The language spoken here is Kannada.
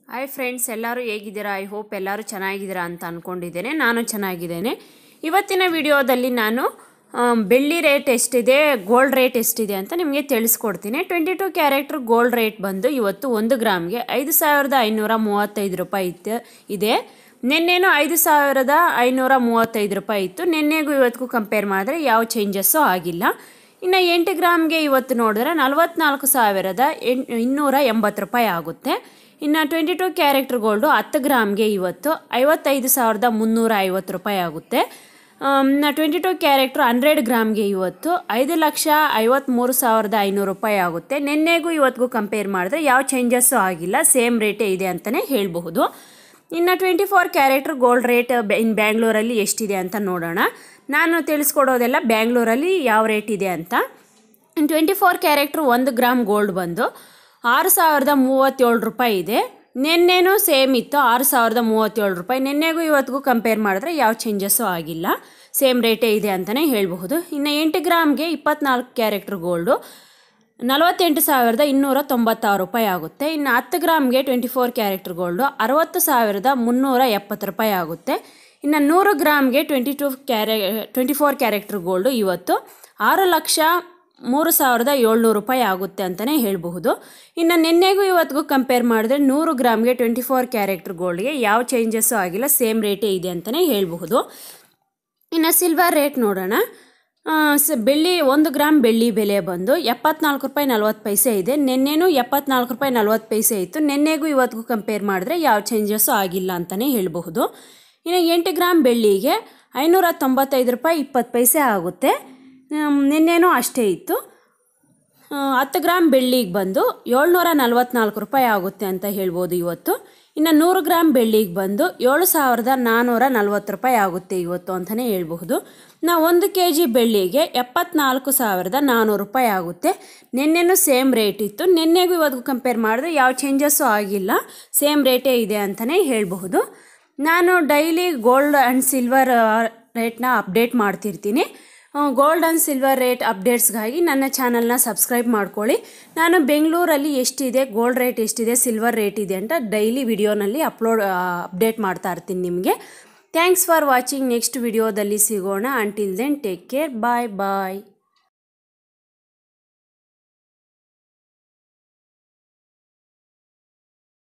ಹಾಯ್ ಫ್ರೆಂಡ್ಸ್ ಎಲ್ಲರೂ ಹೇಗಿದ್ದೀರಾ ಐ ಹೋಪ್ ಎಲ್ಲರೂ ಚೆನ್ನಾಗಿದ್ದೀರಾ ಅಂತ ಅಂದ್ಕೊಂಡಿದ್ದೇನೆ ನಾನು ಚೆನ್ನಾಗಿದ್ದೇನೆ ಇವತ್ತಿನ ವಿಡಿಯೋದಲ್ಲಿ ನಾನು ಆಮ್, ಬೆಳ್ಳಿ ರೇಟ್ ಎಷ್ಟಿದೆ ಗೋಲ್ಡ್ ರೇಟ್ ಎಷ್ಟಿದೆ ಅಂತ ನಿಮಗೆ ತಿಳಿಸ್ಕೊಡ್ತೀನಿ twenty two character gold rate ಬಂದು ಇವತ್ತು ಒಂದು ಗ್ರಾಮ್ಗೆ ಐದು ಸಾವಿರದ ಐನೂರ ಮೂವತ್ತೈದು ರೂಪಾಯಿ ಇತ್ತು ಇದೆ ನಿನ್ನೆನೂ ಐದು ಸಾವಿರದ ಐನೂರ ಮೂವತ್ತೈದು ರೂಪಾಯಿ ಇತ್ತು ನಿನ್ನೆಗೂ ಇವತ್ತಿಗೂ ಕಂಪೇರ್ ಮಾಡಿದ್ರೆ ಯಾವ ಚೇಂಜಸ್ಸು ಆಗಿಲ್ಲ ಇನ್ನು ಎಂಟು ಗ್ರಾಮ್ಗೆ ಇವತ್ತು ನೋಡಿದ್ರೆ ನಲವತ್ನಾಲ್ಕು ಸಾವಿರದ ಎಂಟ್ ಇನ್ನೂರ ಎಂಬತ್ತು ರೂಪಾಯಿ ಆಗುತ್ತೆ ಇನ್ನು ಟ್ವೆಂಟಿ ಟು ಕ್ಯಾರೆಕ್ಟರ್ ಗೋಲ್ಡು ಹತ್ತು ಗ್ರಾಮ್ಗೆ ಇವತ್ತು ಐವತ್ತೈದು ಸಾವಿರದ ಮುನ್ನೂರ ಐವತ್ತು ರೂಪಾಯಿ ಆಗುತ್ತೆ ಇನ್ನು ಟ್ವೆಂಟಿ ಟು ಕ್ಯಾರೆಕ್ಟ್ರ್ ಹಂಡ್ರೆಡ್ ಗ್ರಾಮ್ಗೆ ಇವತ್ತು ಐದು ಲಕ್ಷ ಐವತ್ತ್ಮೂರು ಸಾವಿರದ ಐನೂರು ರೂಪಾಯಿ ಆಗುತ್ತೆ ನಿನ್ನೆಗೂ ಇವತ್ತಿಗೂ ಕಂಪೇರ್ ಮಾಡಿದ್ರೆ ಯಾವ ಚೇಂಜಸ್ಸು ಆಗಿಲ್ಲ ಸೇಮ್ ರೇಟೇ ಇದೆ ಅಂತಲೇ ಹೇಳಬಹುದು ಇನ್ನು twenty four character gold rate in ಬ್ಯಾಂಗ್ಳೂರಲ್ಲಿ ಎಷ್ಟಿದೆ ಅಂತ ನೋಡೋಣ ನಾನು ತಿಳಿಸ್ಕೊಡೋದೆಲ್ಲ ಬ್ಯಾಂಗ್ಳೂರಲ್ಲಿ ಯಾವ ರೇಟ್ ಇದೆ ಅಂತ ಇನ್ನು ಟ್ವೆಂಟಿ ಫೋರ್ ಕ್ಯಾರೆಕ್ಟ್ರ್ ಒಂದು ಗ್ರಾಮ್ ಗೋಲ್ಡ್ ಬಂದು ಆರು ಸಾವಿರದ ಮೂವತ್ತೇಳು ರೂಪಾಯಿ ಇದೆ ನಿನ್ನೆನೂ ಸೇಮ್ ಇತ್ತು ಆರು ಸಾವಿರದ ಮೂವತ್ತೇಳು ರೂಪಾಯಿ ನಿನ್ನೆಗೂ ಇವತ್ತಿಗೂ ಕಂಪೇರ್ ಮಾಡಿದ್ರೆ ಯಾವ ಚೇಂಜಸ್ಸು ಆಗಿಲ್ಲ ಸೇಮ್ ರೇಟೇ ಇದೆ ಅಂತಲೇ ಹೇಳಬಹುದು ಇನ್ನು ಎಂಟು ಗ್ರಾಮ್ಗೆ ಇಪ್ಪತ್ನಾಲ್ಕು ಕ್ಯಾರೆಕ್ಟರ್ ಗೋಲ್ಡು ನಲವತ್ತೆಂಟು ಸಾವಿರದ ಇನ್ನೂರ ತೊಂಬತ್ತಾರು ರೂಪಾಯಿ ಆಗುತ್ತೆ ಇನ್ನು ಹತ್ತು ಗ್ರಾಮ್ಗೆ ಟ್ವೆಂಟಿ ಫೋರ್ ಕ್ಯಾರೆಕ್ಟರ್ ಗೋಲ್ಡು ಅರವತ್ತು ಸಾವಿರದ ಮುನ್ನೂರ ಎಪ್ಪತ್ತು ರೂಪಾಯಿ ಆಗುತ್ತೆ ಇನ್ನು ನೂರು ಗ್ರಾಮ್ಗೆ ಟ್ವೆಂಟಿ ಟು ಕ್ಯಾರೆ ಟ್ವೆಂಟಿ ಫೋರ್ ಕ್ಯಾರೆಕ್ಟರ್ ಗೋಲ್ಡು ಇವತ್ತು ಆರು ಲಕ್ಷ ಮೂರು ಸಾವಿರದ ಏಳ್ನೂರು ರೂಪಾಯಿ ಆಗುತ್ತೆ ಅಂತಲೇ ಹೇಳಬಹುದು ಇನ್ನು ನಿನ್ನೆಗೂ ಇವತ್ತಿಗೂ ಕಂಪೇರ್ ಮಾಡಿದ್ರೆ ನೂರು ಗ್ರಾಮ್ಗೆ ಟ್ವೆಂಟಿ ಫೋರ್ ಕ್ಯಾರೆಕ್ಟರ್ ಗೋಲ್ಡ್ಗೆ ಯಾವ ಚೇಂಜಸ್ಸು ಆಗಿಲ್ಲ ಸೇಮ್ ರೇಟೇ ಇದೆ ಅಂತಲೇ ಹೇಳಬಹುದು ಇನ್ನು ಸಿಲ್ವರ್ ರೇಟ್ ನೋಡೋಣ ಆ, ಸ ಬೆಳ್ಳಿ ಒಂದು ಗ್ರಾಮ್ ಬೆಳ್ಳಿ ಬೆಲೆ ಬಂದು ಎಪ್ಪತ್ನಾಲ್ಕು ರೂಪಾಯಿ ನಲ್ವತ್ತು ಪೈಸೆ ಇದೆ ನಿನ್ನೆನೂ ಎಪ್ಪತ್ನಾಲ್ಕು ರೂಪಾಯಿ ನಲ್ವತ್ತು ಪೈಸೆ ಇತ್ತು ನಿನ್ನೆಗೂ ಇವತ್ತಿಗೂ ಕಂಪೇರ್ ಮಾಡಿದ್ರೆ ಯಾವ ಚೇಂಜಸ್ಸು ಆಗಿಲ್ಲ ಅಂತಲೇ ಹೇಳಬಹುದು ಇನ್ನು ಎಂಟು ಗ್ರಾಮ್ ಬೆಳ್ಳಿಗೆ ಐನೂರ ತೊಂಬತ್ತೈದು ರೂಪಾಯಿ ಇಪ್ಪತ್ತು ಪೈಸೆ ಆಗುತ್ತೆ ಆಮ್, ನಿನ್ನೆನೂ ಅಷ್ಟೇ ಇತ್ತು ಆ, ಹತ್ತು ಗ್ರಾಮ್ ಬೆಳ್ಳಿಗೆ ಬಂದು ಏಳ್ನೂರ ನಲ್ವತ್ನಾಲ್ಕು ರೂಪಾಯಿ ಆಗುತ್ತೆ ಅಂತ ಹೇಳ್ಬೋದು ಇವತ್ತು ಇನ್ನು ನೂರು ಗ್ರಾಮ್ ಬೆಳ್ಳಿಗೆ ಬಂದು ಏಳು ಸಾವಿರದ ನಾನ್ನೂರ ನಲ್ವತ್ತು ರೂಪಾಯಿ ಆಗುತ್ತೆ ಇವತ್ತು ಅಂತಲೇ ಹೇಳ್ಬಹುದು ನಾವು ಒಂದು ಕೆ ಜಿ ಬೆಳ್ಳಿಗೆ ಎಪ್ಪತ್ನಾಲ್ಕು ಸಾವಿರದ ನಾನ್ನೂರು ರೂಪಾಯಿ ಆಗುತ್ತೆ ನಿನ್ನೆನೂ ಸೇಮ್ ರೇಟ್ ಇತ್ತು ನಿನ್ನೆಗೂ ಇವತ್ತಿಗೂ ಕಂಪೇರ್ ಮಾಡಿದ್ರೆ ಯಾವ ಚೇಂಜಸ್ಸು ಆಗಿಲ್ಲ ಸೇಮ್ ರೇಟೇ ಇದೆ ಅಂತಲೇ ಹೇಳಬಹುದು ನಾನು ಡೈಲಿ ಗೋಲ್ಡ್ ಆ್ಯಂಡ್ ಸಿಲ್ವರ್ ರೇಟ್ನ ಅಪ್ಡೇಟ್ ಮಾಡ್ತಿರ್ತೀನಿ ಗೋಲ್ಡ್ ಆ್ಯಂಡ್ ಸಿಲ್ವರ್ ರೇಟ್ ಅಪ್ಡೇಟ್ಸ್ಗಾಗಿ ನನ್ನ ಚಾನಲ್ನ ಸಬ್ಸ್ಕ್ರೈಬ್ ಮಾಡ್ಕೊಳ್ಳಿ ನಾನು ಬೆಂಗಳೂರಲ್ಲಿ ಎಷ್ಟಿದೆ ಗೋಲ್ಡ್ ರೇಟ್ ಎಷ್ಟಿದೆ ಸಿಲ್ವರ್ ರೇಟ್ ಇದೆ ಅಂತ ಡೈಲಿ ವಿಡಿಯೋನಲ್ಲಿ ಅಪ್ಲೋಡ್ ಅಪ್ಡೇಟ್ ಮಾಡ್ತಾ ಇರ್ತೀನಿ ನಿಮಗೆ ಥ್ಯಾಂಕ್ಸ್ ಫಾರ್ ವಾಚಿಂಗ್ ನೆಕ್ಸ್ಟ್ ವಿಡಿಯೋದಲ್ಲಿ ಸಿಗೋಣ until then take care bye ಬಾಯ್